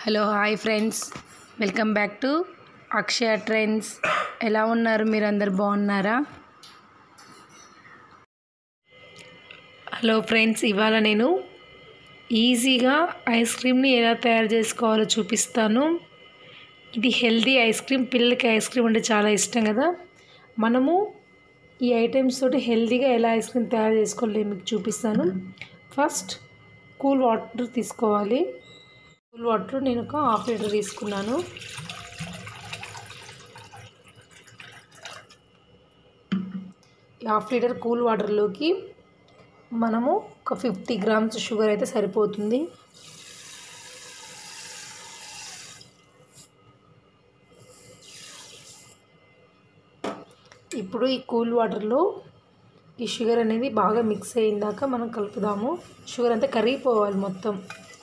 hello hi friends welcome back to Akshaya trends ఎలా ఉన్నారు మీరు అందరు బాగున్నారా హలో ఫ్రెండ్స్ ఇవాళ నేను ఈజీగా ఐస్ క్రీమ్ని ఎలా తయారు చేసుకోవాలో చూపిస్తాను ఇది హెల్దీ ఐస్ క్రీమ్ పిల్లలకి ఐస్ క్రీమ్ అంటే చాలా ఇష్టం కదా మనము ఈ ఐటమ్స్ తోటి హెల్దీగా ఎలా ఐస్ క్రీమ్ తయారు చేసుకోవాలో నేను మీకు చూపిస్తాను ఫస్ట్ కూల్ వాటర్ తీసుకోవాలి కూల్ వాటర్ నేను ఒక హాఫ్ లీటర్ తీసుకున్నాను ఈ హాఫ్ లీటర్ కూల్ వాటర్లోకి మనము ఒక ఫిఫ్టీ గ్రామ్స్ షుగర్ అయితే సరిపోతుంది ఇప్పుడు ఈ కూల్ వాటర్లో ఈ షుగర్ అనేది బాగా మిక్స్ అయ్యిందాక మనం కలుపుదాము షుగర్ అంతా కరిగిపోవాలి మొత్తం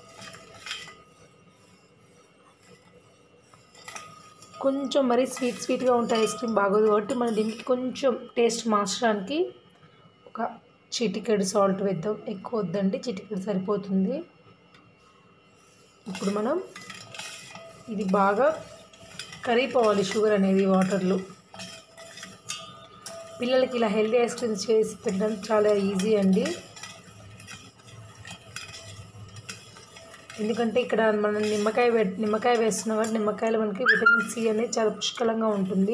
కొంచెం మరీ స్వీట్ స్వీట్గా ఉంటే ఐస్ క్రీమ్ బాగోదు కాబట్టి మనం దీనికి కొంచెం టేస్ట్ మార్చడానికి ఒక చిటికెడు సాల్ట్ వేద్దాం ఎక్కువ వద్దండి చిటికెడు సరిపోతుంది ఇప్పుడు మనం ఇది బాగా కరిగిపోవాలి షుగర్ అనేది వాటర్లో పిల్లలకి ఇలా హెల్దీ ఐస్ క్రీమ్ చేసి పెట్టడం చాలా ఈజీ అండి ఎందుకంటే ఇక్కడ మనం నిమ్మకాయ నిమ్మకాయ వేస్తున్నాం కాబట్టి నిమ్మకాయలో మనకి విటమిన్ సి అనేది చాలా పుష్కలంగా ఉంటుంది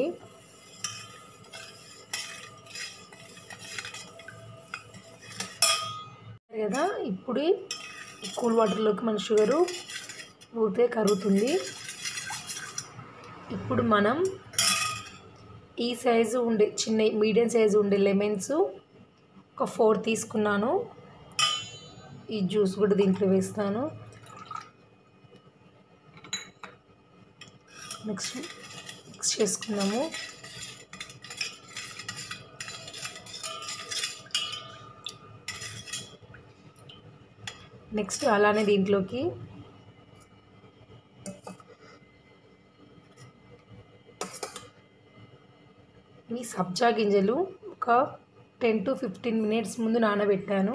కదా ఇప్పుడు ఈ కూల్ వాటర్లోకి మన షుగరు ఊరితే కరుగుతుంది ఇప్పుడు మనం ఈ సైజు ఉండే చిన్న మీడియం సైజు ఉండే లెమన్స్ ఒక ఫోర్ తీసుకున్నాను ఈ జ్యూస్ కూడా దీంట్లో వేస్తాను మిక్స్ మిక్స్ చేసుకుందాము నెక్స్ట్ అలానే దీంట్లోకి ఈ సబ్జా గింజలు ఒక టెన్ టు ఫిఫ్టీన్ మినిట్స్ ముందు నానబెట్టాను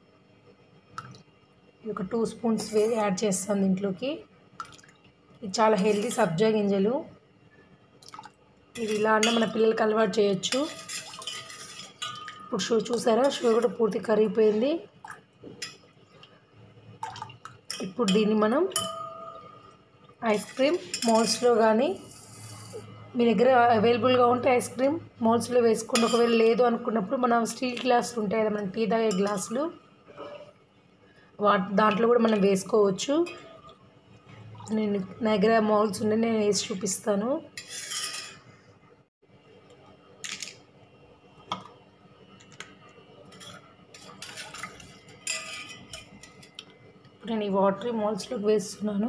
ఒక టూ స్పూన్స్ వే యాడ్ చేస్తాను దీంట్లోకి ఇది చాలా హెల్దీ సబ్జా గింజలు ఇది ఇలా అన్న మన పిల్లలకి అలవాటు చేయొచ్చు ఇప్పుడు షూ చూసారా షుగర్ కూడా పూర్తి కరిగిపోయింది ఇప్పుడు దీన్ని మనం ఐస్ క్రీమ్ మోల్స్లో కానీ మీ దగ్గర అవైలబుల్గా ఉంటే ఐస్ క్రీమ్ మోల్స్లో వేసుకోండి ఒకవేళ లేదు అనుకున్నప్పుడు మన స్టీల్ గ్లాసులు ఉంటాయి కదా మన టీ తాగే గ్లాసులు వాటి దాంట్లో కూడా మనం వేసుకోవచ్చు నేను నా దగ్గర మౌల్స్ ఉన్నాయి నేను వేసి చూపిస్తాను ఇప్పుడు నేను ఈ వాటర్ మౌల్స్లోకి వేస్తున్నాను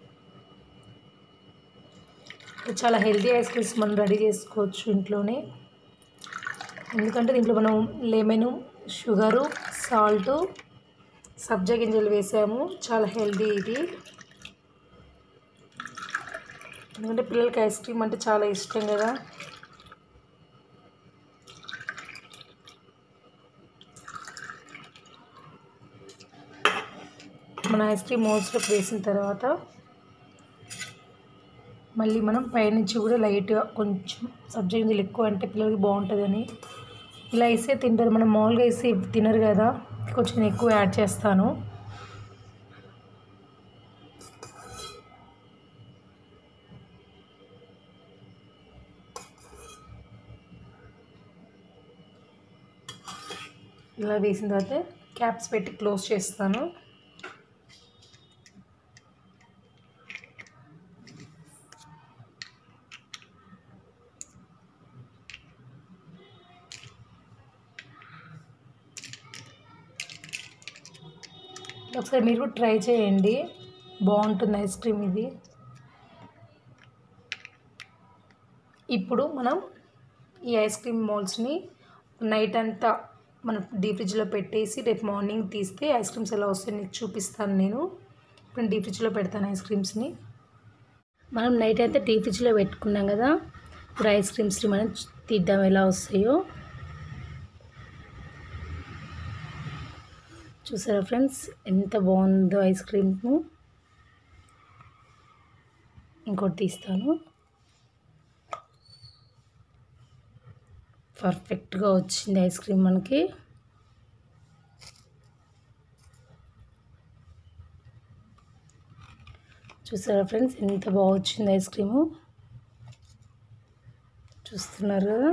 చాలా హెల్తీ ఐస్ క్రీమ్స్ మనం రెడీ చేసుకోవచ్చు ఇంట్లోనే ఎందుకంటే దీంట్లో మనం లెమను షుగరు సాల్టు సబ్జా గింజలు వేసాము చాలా హెల్తీ ఇది ఎందుకంటే పిల్లలకి ఐస్ క్రీమ్ అంటే చాలా ఇష్టం కదా మన ఐస్ క్రీమ్ మోల్స్లోకి వేసిన తర్వాత మళ్ళీ మనం పైనుంచి కూడా లైట్గా కొంచెం సబ్జా గింజలు ఎక్కువ అంటే పిల్లలకి బాగుంటుందని ఇలా వేస్తే తింటారు మనం మామూలుగా వేసి తినరు కదా కొంచెం ఎక్కువ యాడ్ చేస్తాను ఇలా వేసిన తర్వాత క్యాప్స్ పెట్టి క్లోజ్ చేస్తాను ఒకసారి మీరు కూడా ట్రై చేయండి బాగుంటుంది ఐస్ క్రీమ్ ఇది ఇప్పుడు మనం ఈ ఐస్ క్రీమ్ మోల్స్ని నైట్ అంతా మనం డీప్ ఫ్రిడ్జ్లో పెట్టేసి రేపు మార్నింగ్ తీస్తే ఐస్ క్రీమ్స్ ఎలా వస్తాయి నీకు చూపిస్తాను నేను ఇప్పుడు డీప్ ఫ్రిడ్జ్లో పెడతాను ఐస్ క్రీమ్స్ని మనం నైట్ అంతా డీప్ ఫ్రిడ్జ్లో పెట్టుకున్నాం కదా ఇప్పుడు ఐస్ క్రీమ్స్ని మనం తీద్దాం ఎలా వస్తాయో చూసారా ఫ్రెండ్స్ ఎంత బాగుందో ఐస్ క్రీము ఇంకోటి తీస్తాను పర్ఫెక్ట్గా వచ్చింది ఐస్ క్రీమ్ మనకి చూసారా ఫ్రెండ్స్ ఎంత బాగా వచ్చింది ఐస్ క్రీము చూస్తున్నారు కదా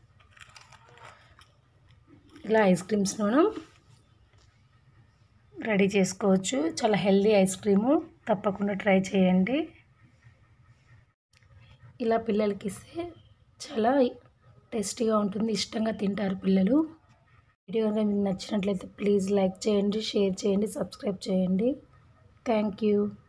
ఇలా ఐస్ క్రీమ్స్ మనం రెడీ చేసుకోవచ్చు చాలా హెల్దీ ఐస్ క్రీము తప్పకుండా ట్రై చేయండి ఇలా పిల్లలకి ఇస్తే చాలా టేస్టీగా ఉంటుంది ఇష్టంగా తింటారు పిల్లలు వీడియో కనుక మీకు నచ్చినట్లయితే ప్లీజ్ లైక్ చేయండి షేర్ చేయండి సబ్స్క్రైబ్ చేయండి థ్యాంక్ యూ